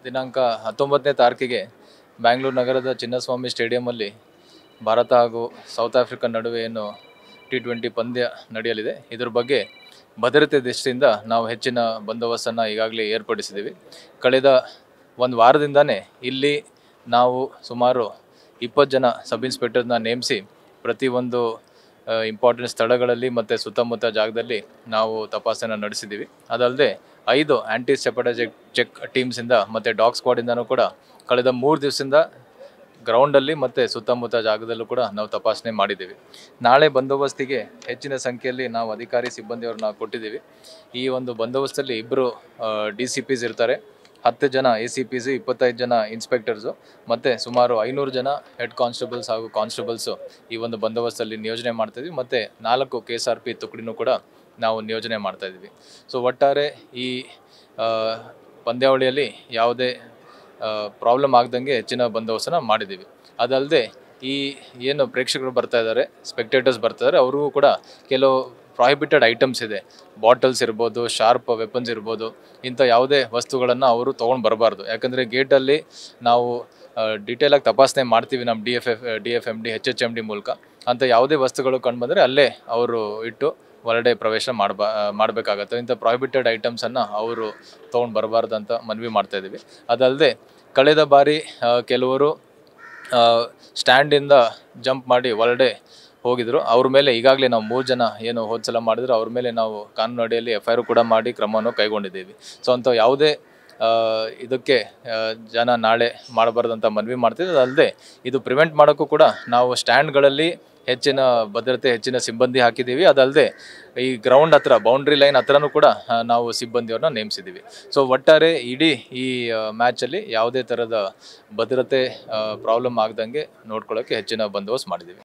ದಿನಾಂಕ ಹತ್ತೊಂಬತ್ತನೇ ತಾರೀಕಿಗೆ ಬ್ಯಾಂಗ್ಳೂರು ನಗರದ ಚಿನ್ನಸ್ವಾಮಿ ಸ್ಟೇಡಿಯಮಲ್ಲಿ ಭಾರತ ಹಾಗೂ ಸೌತ್ ಆಫ್ರಿಕಾ ನಡುವೆ ಏನು ಟಿ ಟ್ವೆಂಟಿ ಪಂದ್ಯ ನಡೆಯಲಿದೆ ಇದ್ರ ಬಗ್ಗೆ ಭದ್ರತೆ ದೃಷ್ಟಿಯಿಂದ ನಾವು ಹೆಚ್ಚಿನ ಬಂದೋಬಸ್ತನ್ನು ಈಗಾಗಲೇ ಏರ್ಪಡಿಸಿದ್ದೀವಿ ಕಳೆದ ಒಂದು ವಾರದಿಂದನೇ ಇಲ್ಲಿ ನಾವು ಸುಮಾರು ಇಪ್ಪತ್ತು ಜನ ಸಬ್ ಇನ್ಸ್ಪೆಕ್ಟರ್ನ ನೇಮಿಸಿ ಪ್ರತಿಯೊಂದು ಇಂಪಾರ್ಟೆಂಟ್ ಸ್ಥಳಗಳಲ್ಲಿ ಮತ್ತು ಸುತ್ತಮುತ್ತ ಜಾಗದಲ್ಲಿ ನಾವು ತಪಾಸಣೆ ನಡೆಸಿದ್ದೀವಿ ಅದಲ್ಲದೆ ಐದು ಆ್ಯಂಟಿ ಸೆಪಟೈಜೆಕ್ ಚೆಕ್ ಟೀಮ್ಸಿಂದ ಮತ್ತು ಡಾಗ್ ಸ್ಕ್ವಾಡಿಂದನೂ ಕೂಡ ಕಳೆದ ಮೂರು ದಿವಸದಿಂದ ಗ್ರೌಂಡಲ್ಲಿ ಮತ್ತು ಸುತ್ತಮುತ್ತ ಜಾಗದಲ್ಲೂ ಕೂಡ ನಾವು ತಪಾಸಣೆ ಮಾಡಿದ್ದೀವಿ ನಾಳೆ ಬಂದೋಬಸ್ತಿಗೆ ಹೆಚ್ಚಿನ ಸಂಖ್ಯೆಯಲ್ಲಿ ನಾವು ಅಧಿಕಾರಿ ಸಿಬ್ಬಂದಿಯವ್ರನ್ನ ಕೊಟ್ಟಿದ್ದೀವಿ ಈ ಒಂದು ಬಂದೋಬಸ್ತಲ್ಲಿ ಇಬ್ಬರು ಡಿ ಸಿ ಪಿಸ್ ಇರ್ತಾರೆ ಹತ್ತು ಜನ ಎ ಸಿ ಪಿಸ್ ಇಪ್ಪತ್ತೈದು ಜನ ಇನ್ಸ್ಪೆಕ್ಟರ್ಸು ಮತ್ತು ಸುಮಾರು ಐನೂರು ಜನ ಹೆಡ್ ಕಾನ್ಸ್ಟೇಬಲ್ಸ್ ಹಾಗೂ ಕಾನ್ಸ್ಟೇಬಲ್ಸು ಈ ಒಂದು ಬಂದೋಬಸ್ತಲ್ಲಿ ನಿಯೋಜನೆ ಮಾಡ್ತಾಯಿದ್ವಿ ಮತ್ತು ನಾಲ್ಕು ಕೆ ಎಸ್ ಆರ್ ಪಿ ತುಕಡಿನೂ ಕೂಡ ನಾವು ನಿಯೋಜನೆ ಮಾಡ್ತಾಯಿದ್ವಿ ಸೊ ಒಟ್ಟಾರೆ ಈ ಆ, ಪಂದ್ಯಾವಳಿಯಲ್ಲಿ ಯಾವುದೇ ಪ್ರಾಬ್ಲಮ್ ಆಗ್ದಂಗೆ ಹೆಚ್ಚಿನ ಬಂದೋಬಸ್ತನ್ನ ಮಾಡಿದ್ದೀವಿ ಅದಲ್ಲದೆ ಈ ಏನು ಪ್ರೇಕ್ಷಕರು ಬರ್ತಾ ಇದ್ದಾರೆ ಸ್ಪೆಕ್ಟೇಟರ್ಸ್ ಬರ್ತಾ ಇದ್ದಾರೆ ಅವ್ರಿಗೂ ಕೂಡ ಕೆಲವು ಪ್ರಾಹಿಬಿಟೆಡ್ ಐಟಮ್ಸ್ ಇದೆ ಬಾಟಲ್ಸ್ ಇರ್ಬೋದು ಶಾರ್ಪ್ ವೆಪನ್ಸ್ ಇರ್ಬೋದು ಇಂಥ ಯಾವುದೇ ವಸ್ತುಗಳನ್ನು ಅವರು ತೊಗೊಂಡು ಬರಬಾರ್ದು ಯಾಕಂದರೆ ಗೇಟಲ್ಲಿ ನಾವು ಡೀಟೇಲಾಗಿ ತಪಾಸಣೆ ಮಾಡ್ತೀವಿ ನಮ್ಮ D F F D F M D H H M D ಮೂಲಕ ಅಂಥ ಯಾವುದೇ ವಸ್ತುಗಳು ಕಂಡು ಬಂದರೆ ಅಲ್ಲೇ ಅವರು ಇಟ್ಟು ಹೊರಗಡೆ ಪ್ರವೇಶ ಮಾಡಬಾ ಮಾಡಬೇಕಾಗತ್ತೆ ಇಂಥ ಪ್ರಾಹಿಬಿಟೆಡ್ ಐಟಮ್ಸನ್ನು ಅವರು ತೊಗೊಂಡು ಬರಬಾರ್ದು ಅಂತ ಮನವಿ ಮಾಡ್ತಾ ಇದ್ದೀವಿ ಅದಲ್ಲದೆ ಕಳೆದ ಬಾರಿ ಆ, ಕೆಲವರು ಸ್ಟ್ಯಾಂಡಿಂದ ಜಂಪ್ ಮಾಡಿ ಹೊರಗಡೆ ಹೋಗಿದ್ರು ಅವ್ರ ಮೇಲೆ ಈಗಾಗಲೇ ನಾವು ಮೂರು ಜನ ಏನು ಹೋದ ಸಲ ಮಾಡಿದ್ರು ಅವ್ರ ಮೇಲೆ ನಾವು ಕಾನೂನು ಅಡಿಯಲ್ಲಿ ಎಫ್ ಐ ಆರ್ ಕೂಡ ಮಾಡಿ ಕ್ರಮವನ್ನು ಕೈಗೊಂಡಿದ್ದೀವಿ ಸೊ ಅಂಥ ಯಾವುದೇ ಆ, ಇದಕ್ಕೆ ಆ, ಜನ ನಾಳೆ ಮಾಡಬಾರ್ದಂತ ಮನವಿ ಮಾಡ್ತಿದ್ದೆ ಅದಲ್ಲದೆ ಇದು ಪ್ರಿವೆಂಟ್ ಮಾಡೋಕ್ಕೂ ಕೂಡ ನಾವು ಸ್ಟ್ಯಾಂಡ್ಗಳಲ್ಲಿ ಹೆಚ್ಚಿನ ಭದ್ರತೆ ಹೆಚ್ಚಿನ ಸಿಬ್ಬಂದಿ ಹಾಕಿದ್ದೀವಿ ಅದಲ್ಲದೆ ಈ ಗ್ರೌಂಡ್ ಹತ್ರ ಬೌಂಡ್ರಿ ಲೈನ್ ಹತ್ರನೂ ಕೂಡ ಆ, ನಾವು ಸಿಬ್ಬಂದಿಯವ್ರನ್ನ ನೇಮಿಸಿದ್ದೀವಿ ಸೊ ಒಟ್ಟಾರೆ ಇಡೀ ಈ ಮ್ಯಾಚಲ್ಲಿ ಯಾವುದೇ ಥರದ ಭದ್ರತೆ ಪ್ರಾಬ್ಲಮ್ ಆಗ್ದಂಗೆ ನೋಡ್ಕೊಳ್ಳೋಕ್ಕೆ ಹೆಚ್ಚಿನ ಬಂದೋಬಸ್ತ್ ಮಾಡಿದ್ದೀವಿ